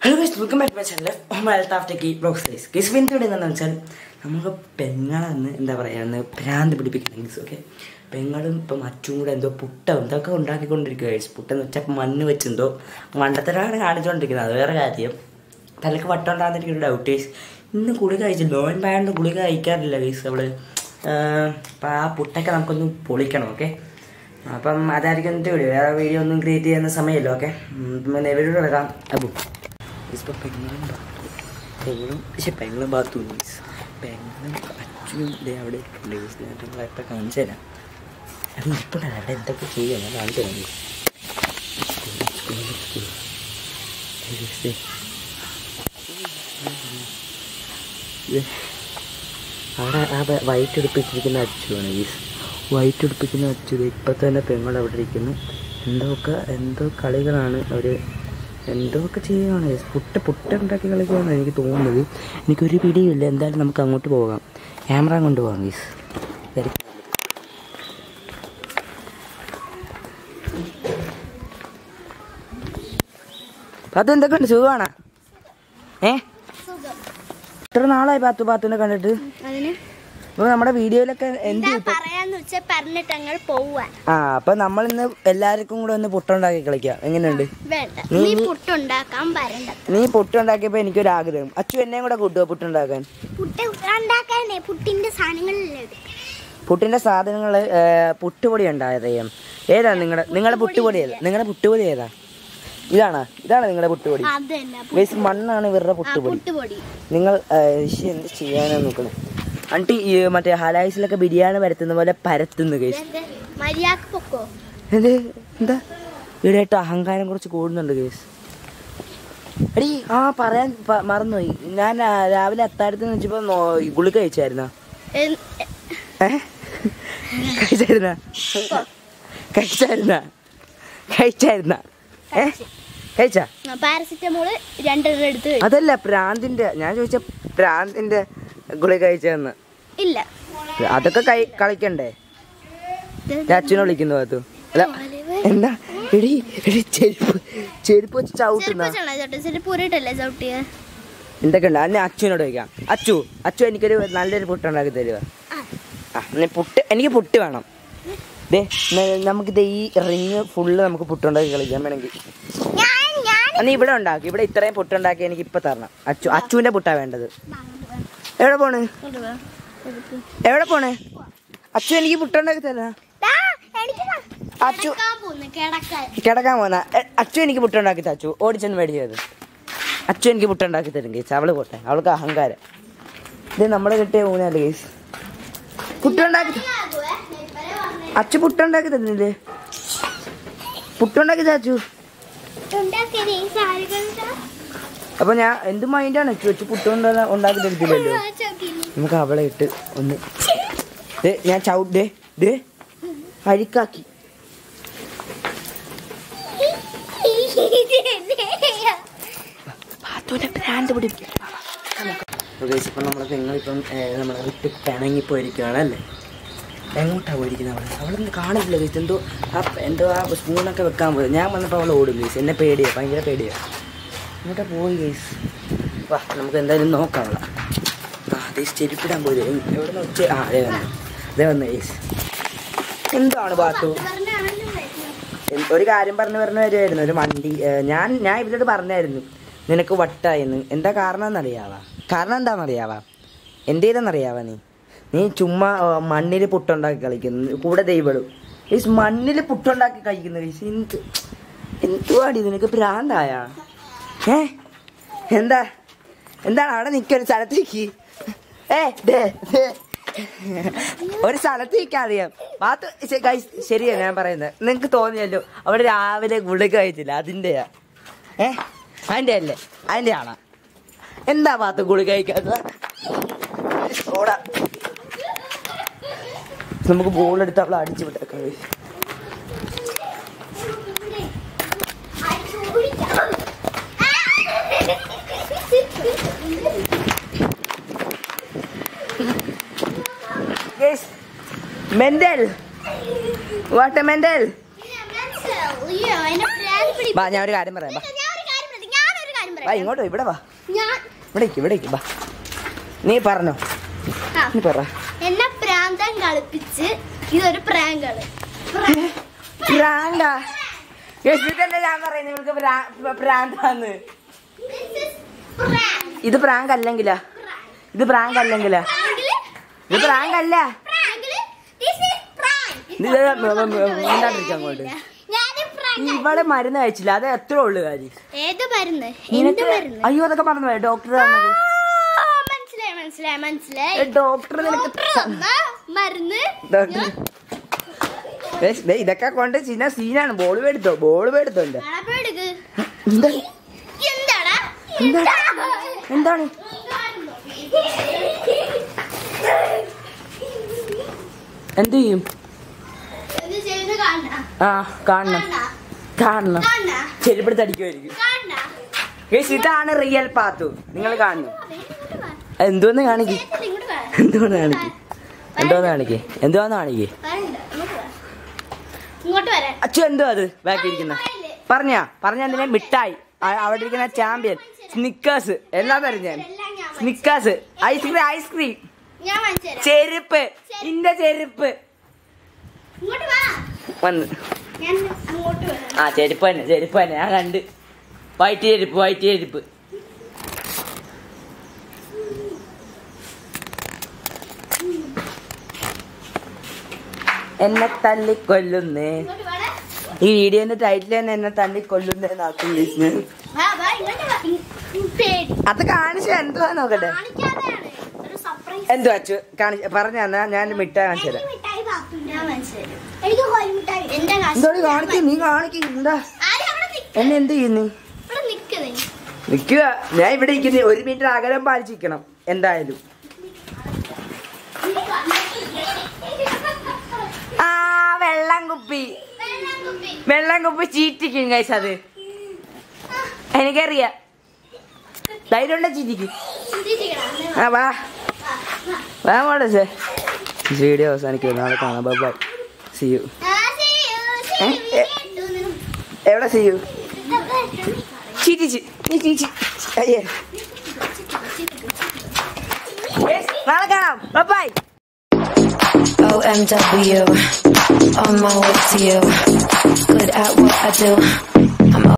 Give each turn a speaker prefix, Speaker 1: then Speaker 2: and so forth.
Speaker 1: Hello guys welcome back my channel health after key blogs guys guys പിന്നെ ഇവിടെ എന്താണെന്ന് വെച്ചാൽ നമുക്ക് പെങ്ങളെന്ന് എന്താ പറയുക ഒന്ന് ഭ്രാന്ത് പിടിപ്പിക്കണം ഗൈസ് ഓക്കെ പെങ്ങളും ഇപ്പം അച്ചും കൂടെ എന്തോ പുട്ട എന്തൊക്കെ ഉണ്ടാക്കിക്കൊണ്ടിരിക്കുക ഗൈസ് പുട്ടെന്ന് വെച്ചാൽ മണ്ണ് വെച്ചെന്തോ മണ്ടത്തരാണ് കാണിച്ചുകൊണ്ടിരിക്കുന്നത് അത് വേറെ കാര്യം തലക്ക് വട്ടം ഉണ്ടാകുന്ന ഡൗട്ട് ഗൈസ് ഇന്ന് ഗുളിക കഴിച്ചില്ല നോയമ്പായതുകൊണ്ട് ഗുളിക കഴിക്കാറില്ല ഗൈസ് അവള് അപ്പം ആ പുട്ടൊക്കെ നമുക്കൊന്ന് പൊളിക്കണം ഓക്കെ അപ്പം അതായിരിക്കും ഇന്നത്തെ വീഡിയോ വേറെ വീഡിയോ ഒന്നും ക്രിയേറ്റ് ചെയ്യുന്ന സമയമല്ലോ ഓക്കെ പിന്നെ വീഡിയോ എടുക്കാം അബു ഇപ്പം പെങ്ങളും ബാത്തു പെങ്ങളും പക്ഷെ പെങ്ങളും ബാത്തു മീൻസ് പെങ്ങളും അച്ഛനും ഇതേ അവിടെ ഇരിപ്പുണ്ട് ഗൈസ് ഞാൻ നിങ്ങളെപ്പോൾ കാണിച്ചു തരാം അത് ഇരിപ്പുണ്ടല്ലോ അവിടെ എന്തൊക്കെ ചെയ്യാം ഞാൻ കാണിച്ചു തരാം ഗൈസ്. School, school, school. ദേ ഗൈസ്, ദേ. ദേ. അവിടെ ആ വ- വൈറ്റ് എടുപ്പിച്ചിരിക്കുന്ന അച്ചുവാണ് ഗീസ് വൈറ്റ് എടുപ്പിക്കുന്ന അച്ചു ദേ ഇപ്പം തന്നെ പെങ്ങൾ അവിടെ ഇരിക്കുന്നു എന്തൊക്കെ എന്തോ കളികളാണ് അവർ എന്തൊക്കെ ചെയ്യുകയാണ് ഗീസ് പുട്ട് പുട്ട് ഉണ്ടാക്കി കളിക്കുകയാണ് എനിക്ക് തോന്നുന്നത് എനിക്കൊരു പിടിയില്ല എന്തായാലും നമുക്ക് അങ്ങോട്ട് പോകാം ക്യാമറ കൊണ്ട് പോകാം ഗീസ് വരും പാത്തു എന്തൊക്കെ ഉണ്ട് സുഖമാണോ ഏ എത്ര നാളായി പാത്തു പാത്തുവിനെ കണ്ടിട്ട്
Speaker 2: അതിന്
Speaker 1: അപ്പൊ നമ്മുടെ വീഡിയോയിലൊക്കെ എന്ത്
Speaker 2: എന്താ പറയാന്ന് വെച്ചാൽ പറഞ്ഞിട്ട് അങ്ങ് പോവാൻ
Speaker 1: ആ അപ്പൊ നമ്മൾ ഇന്ന് എല്ലാവർക്കും കൂടെ ഒന്ന് പുട്ടുണ്ടാക്കി കളിക്കാം എങ്ങനെയുണ്ട്
Speaker 2: വേണ്ട
Speaker 1: നീ-
Speaker 2: നീ
Speaker 1: നീ-
Speaker 2: പുട്ടുണ്ടാക്കാൻ വരണ്ട
Speaker 1: നീ പുട്ടുണ്ടാക്കിയപ്പോ എനിക്കൊരു ആഗ്രഹം അച്ചു എന്നെയും കൂടെ കൂട്ടുക പുട്ടുണ്ടാക്കാൻ
Speaker 2: പുട്ട് ഉണ്ടാക്കാനേ പുട്ടിന്റെ സാധനങ്ങളില്ലേ
Speaker 1: പുട്ടിന്റെ സാധനങ്ങള് ഏ, പുട്ടുപൊടി ഉണ്ടായതേയം ഏതാ നിങ്ങളുടെ നിങ്ങളുടെ പുട്ടുപൊടി ഏതാ നിങ്ങളുടെ പുട്ടുപൊടി ഏതാ ഇതാണോ ഇതാണ് നിങ്ങളുടെ പുട്ടുപൊടി
Speaker 2: അത് തന്നെ
Speaker 1: വേസ് മണ്ണാണ് ഇവരുടെ
Speaker 2: ആ
Speaker 1: പുട്ടുപൊടി
Speaker 2: പുട്ടുപൊടി
Speaker 1: നിങ്ങൾ ഏ, ശ്ശെ, എന്ത് ചെയ്യാനാ നോക്കണം അണ്ടി ഈ മറ്റേ ഹലായിസിലൊക്കെ ബിരിയാണി പരത്തുന്ന പോലെ പരത്തുന്നു കേസ്
Speaker 2: എന്ത് മര്യാദക്ക് പൊക്കോ
Speaker 1: എന്ത് എന്താ ഈടായിട്ട് അഹങ്കാരം കുറച്ച് കൂടുന്നുണ്ട് കേസ് എടീ ആ പറയാൻ പ- മറന്നുപോയി ഞാൻ ആ, രാവിലെ അത്താഴത്തിന് വെച്ചപ്പോ നോ- ഈ ഗുളിക കഴിച്ചായിരുന്ന
Speaker 2: എൻ-
Speaker 1: കഴിച്ചായിരുന്ന കഴിച്ചായിരുന്ന കഴിച്ചായിരുന്ന ഏ കഴിച്ചാ
Speaker 2: ആ, പാരസിറ്റമോള് രണ്ടെണ്ണം എടുത്ത് കഴിച്ചു.
Speaker 1: അതല്ല പ്രാന്തിന്റെ ഞാൻ ചോദിച്ച പ്രാന്തിന്റെ ഗുളിക കഴിച്ചതെന്ന്
Speaker 2: ഇല്ല
Speaker 1: അതൊക്കെ കൈ കളിക്കണ്ടേ ഞാൻ അച്ഛനെ വിളിക്കുന്നു പാത്തു അല്ല എന്താ എടി എടി ചെരുപ്പ് ചെരുപ്പ് വെച്ച് ചവിട്ടുന്ന
Speaker 2: ചെരുപ്പ് ചവിട്ടാ, ചെരുപ്പ് ഊരിട്ടല്ലേ ചവിട്ടിയ
Speaker 1: എന്തൊക്കെ ഉണ്ട് അന്നെ അച്ഛനോട് ചോദിക്കാം അച്ചു അച്ചു എനിക്കൊരു നല്ലൊരു പുട്ടുണ്ടാക്കി തരുക ആ നീ പുട്ട് എനിക്ക് പുട്ട് വേണം ദേ ന- നമുക്ക് ദേ ഈ റിങ് ഫുള്ള് നമുക്ക് പുട്ടുണ്ടാക്കി കളിക്കാൻ വേണമെങ്കിൽ
Speaker 2: ഞാൻ ഞാൻ
Speaker 1: നീ ഇവിടെ ഉണ്ടാക്കി ഇവിടെ ഇത്രയും പുട്ടുണ്ടാക്കി എനിക്ക് ഇപ്പൊ തരണം അച്ചു അച്ചുവിന്റെ പുട്ടാ വേണ്ടത് എവിടെ പോണ് എവിടെ പോണ് അച്ചു എനിക്ക് പുട്ടുണ്ടാക്കി തരാം
Speaker 2: ദാ, എനിക്ക് ദാ.
Speaker 1: അച്ചു
Speaker 2: കിടക്കാൻ പോന്ന്, കിടക്കാൻ.
Speaker 1: കിടക്കാൻ പോന്ന അച്ചു എനിക്ക് പുട്ടുണ്ടാക്കി തച്ചു ഓടിച്ചെന്ന് മേടിച്ചത് അച്ചു എനിക്ക് പുട്ടുണ്ടാക്കി തരും കേസ് അവള് പോട്ടെ അവൾക്ക് അഹങ്കാരം ഇത് നമ്മള് കിട്ടിയ ഊനല്ലേ കേസ് പുട്ടുണ്ടാക്കി ത-
Speaker 2: ആകുവേ, ഇപ്പഴേ പറഞ്ഞേ.
Speaker 1: അച്ചു പുട്ടുണ്ടാക്കി തരുന്നില്ലേ പുട്ടുണ്ടാക്കി തച്ചു
Speaker 2: ഉണ്ടാക്കിയത് ഈ സാരികളുടെ
Speaker 1: അപ്പൊ ഞാൻ എന്ത് മൈൻഡാണ് അച്ചു അച്ചു പുട്ടുണ്ട ഉണ്ടാക്കി തരത്തില്ലല്ലോ
Speaker 2: ആ ചോക്കിന്.
Speaker 1: നമുക്ക് അവളെ ഇട്ട് ഒന്ന് ദേ ഞാൻ ചവിട്ട് ദേ ദേ അരിക്കാക്കി പാത്തുവിന്റെ ഭ്രാന്ത് പിടിപ്പിക്കും ഇപ്പം നമ്മളെ പെങ്ങളിപ്പം നമ്മളെ വിട്ട് പിണങ്ങി പോയിരിക്കുകയാണ് അല്ലേ എങ്ങോട്ടാ പോയിരിക്കുന്നത് അവള് അവളൊന്നും കാണില്ല ഗൈസ് എന്തോ ആ എന്തോ ആ സ്പൂണൊക്കെ വെക്കാൻ പോയത് ഞാൻ വന്നപ്പോൾ അവൾ ഓടും ഗൈസ് എന്നെ പേടിയാ ഭയങ്കര പേടിയാ ഇങ്ങോട്ടാ പോയി ഗൈസ് വാ നമുക്ക് എന്തായാലും നോക്കാം അവളെ ആ ഗൈസ് ചെരുപ്പിടാൻ പോയി എവിടെ നിന്ന് ഉച്ച ആ അതേ വന്നു അതേ വന്നു ഗൈസ് എന്താണ് ബാത്തു
Speaker 2: പറഞ്ഞാണല്ലോ വരുന്നത്.
Speaker 1: എൻ- ഒരു കാര്യം പറഞ്ഞു പറഞ്ഞു വരുമായിരുന്നു ഒരു വണ്ടി ഏ, ഞാൻ ഞാൻ ഇവരോട് പറഞ്ഞായിരുന്നു നിനക്ക് വട്ടായെന്ന് എന്താ കാരണം എന്നറിയാവാ കാരണം എന്താണെന്നറിയാവാ എന്ത് ചെയ്തെന്നറിയാവാ നീ നീ ചുമ്മാ മണ്ണിൽ പുട്ടുണ്ടാക്കി കളിക്കുന്നു കൂടെ ദൈവടും ഈ മണ്ണിൽ പുട്ടുണ്ടാക്കി കഴിക്കുന്നു ഗൈസ് എന്ത് എന്തുവാടി നിനക്ക് ഭ്രാന്തായ ഏ എന്താ എന്താണ് അവിടെ നിൽക്കൊരു സ്ഥലത്തേക്ക് ഏ ദേ, ദേ. ഒരു സ്ഥലത്ത് നിൽക്കാൻ അറിയാം ബാത്ത് ഗൈസ് ശരിയാ ഞാൻ പറയുന്നത് നിങ്ങക്ക് തോന്നിയല്ലോ അവിടെ രാവിലെ ഗുളിക കഴിച്ചില്ല അതിന്റെയാ ഏ അതിന്റെ അല്ലേ അതിന്റെ ആണോ എന്താ ബാത്ത് ഗുളിക കഴിക്കാത്ത ഓടാ നമുക്ക് ബോൾ എടുത്ത് അവളെ അടിച്ചു വിട്ടേക്കാം guys. Guys, mental what mental
Speaker 2: അയ്യോ, എന്നെ ഭ്രാന്ത് പിടി-
Speaker 1: ബാ ഞാൻ ഒരു കാര്യം പറയാം ബാ
Speaker 2: ഞാൻ ഒരു കാര്യം പറയാം. ഞാനൊരു കാര്യം
Speaker 1: വാ
Speaker 2: പറയാം.
Speaker 1: ഇങ്ങോട്ട് വാ, ഇവിടെ വാ
Speaker 2: ഞാൻ
Speaker 1: ഇവിടെ ഇരിക്ക്, ഇവിടെ ഇരിക്ക്, വാ നീ പറഞ്ഞോ
Speaker 2: ആ,
Speaker 1: നീ പറ
Speaker 2: എന്നെ പ്രാന്തം കളിപ്പിച്ച് ഇതൊരു പ്രാങ്കള്
Speaker 1: പ്രാങ്കാ ഇതല്ലേ ഞാൻ പറയുന്നത് നിങ്ങൾക്ക് പ്രാ- പ്രാന്താന്ന് ഇത് പ്രാങ്ക് അല്ലെങ്കിലാ ഇത് പ്രാങ്ക് അല്ലെങ്കിലാ ഇത് പ്രാങ്ക് അല്ല ഇത് മിണ്ടാണ്ടിരിക്ക് അങ്ങോട്ട്. ഇവളെ മരുന്ന് കഴിച്ചില്ല അത് എത്ര ഉള്ളു കാര്യം
Speaker 2: ഏത് മരുന്ന് എന്ത്
Speaker 1: നിനക്ക്
Speaker 2: മരുന്ന്
Speaker 1: അയ്യോ അതൊക്കെ പറഞ്ഞു പോയി ഡോക്ടർ തന്നത്
Speaker 2: ആ, മനസ്സിലായി മനസ്സിലായി മനസ്സിലായി
Speaker 1: ഡോക്ടർ നിനക്ക്
Speaker 2: ഡോക്ടർ തന്ന മരുന്ന്
Speaker 1: ഡോക്ടർ ദേ, ദേ, ഇതൊക്കെ കൊണ്ട് ചിന്ന സീനാണ് ബോൾ മേടിത്തോ ബോൾ മേടിത്തോ എന്റെ
Speaker 2: അളപ്പെടുക്ക്
Speaker 1: എന്താ
Speaker 2: എന്താടാ
Speaker 1: എന്താ? എന്താണ് എന്ത് ചെയ്യും
Speaker 2: ഇത് ചെയ്ത് കാണണ
Speaker 1: ആ കാണണം
Speaker 2: കാണണ
Speaker 1: കാണണം
Speaker 2: കാണണ
Speaker 1: ചെരുപ്പെടുത്ത് അടിക്കുമായിരിക്കും
Speaker 2: കാണണ
Speaker 1: ഗയ്സ്, ഇതാണ് റിയൽ പാത്തു നിങ്ങൾ കാണണം
Speaker 2: ഇങ്ങോട്ട് വാ.
Speaker 1: എന്തോന്ന് കാണിക്ക്
Speaker 2: ചേച്ചി, ഇങ്ങോട്ട് വാ.
Speaker 1: എന്തോന്ന് കാണിക്ക് എന്തോന്ന് കാണിക്ക് എന്തോന്ന് കാണിക്ക്
Speaker 2: വരണ്ട, ഇങ്ങോട്ട് വാ. ഇങ്ങോട്ട് വരാൻ
Speaker 1: അച്ചു എന്തോ അത് ബാക്കി ഇരിക്കുന്ന പറഞ്ഞാ പറഞ്ഞ എന്തിനാ മിഠായി ആ- അവിടെ ഇരിക്കുന്ന ചാമ്പ്യൻ സ്നിക്കേഴ്സ് എല്ലാം തരും ഞാൻ
Speaker 2: എല്ലാം ഞാൻ
Speaker 1: സ്നിക്കേഴ്സ് ഐസ്ക്രീം ഐസ്ക്രീം
Speaker 2: ഞാൻ വാങ്ങിച്ചു തരാം
Speaker 1: ചെരുപ്പ് ഇന്റെ ചെരുപ്പ്
Speaker 2: ഇങ്ങോട്ട് വാ
Speaker 1: വന്ന്
Speaker 2: ഞാൻ അങ്ങോട്ട് വരാം
Speaker 1: ആ ചെരുപ്പ് തന്നെ ചെരുപ്പ് തന്നെ ഞാൻ കണ്ട് വൈറ്റ് ചെരുപ്പ് വൈറ്റ് ചെരുപ്പ് എന്നെ തല്ലിക്കൊല്ലുന്നേ
Speaker 2: ഇങ്ങോട്ട് വാടാ.
Speaker 1: ഈ വീഡിയോന്റെ ടൈറ്റിൽ തന്നെ എന്നെ തല്ലിക്കൊല്ലുന്നേ നാക്കും വിളിച്ചു
Speaker 2: വാ, വാ, ഇങ്ങോട്ട് വാ. ഇ- ഇ- പേടി
Speaker 1: അത് കാണിച്ചു എന്തുവാ നോക്കട്ടെ
Speaker 2: കാണിക്കാതെയാണ് ഒരു സർപ്രൈസ്
Speaker 1: എന്തു അച്ചു കാണിച്ചു പറഞ്ഞു തന്നാ ഞാൻ മിഠായി കാണിച്ചു തരാം
Speaker 2: മിഠായി പാത്തു ഞാൻ വാങ്ങിച്ചു തരാം എനിക്ക് കോഴിമിഠായി എന്റെ കാശ്
Speaker 1: എന്തോടി കാണിക്കും നീ കാണിക്കും എന്താ
Speaker 2: ആരും അവിടെ നിക്ക്.
Speaker 1: എന്നെ എന്ത് ചെയ്യുന്നു
Speaker 2: ഇവിടെ നിക്കുന്നേ
Speaker 1: നിക്കുക ഞാൻ ഇവിടെ ഇരിക്കുന്ന ഒരു മിനിറ്റ് അകലം പാലിച്ചിരിക്കണം എന്തായാലും ആ വെള്ളം കുപ്പി വെള്ളം കുപ്പി ചീറ്റിക്കും കൈസ് അത് എനിക്കറിയാം ധൈര്യം ഉണ്ടോ ചീറ്റിക്കും ആ വാ വാ മോളെ സേ വീഡിയോ അവസാനിക്കും നാളെ കാണാം ബൈ ബൈ സി യു എവിടെ സി യു ചീറ്റിച്ച് നീ ചീച്ചി അയ്യേ Yes, നാളെ കാണാം bye bye
Speaker 3: OMW, on my way to you. Good at what I do. I'm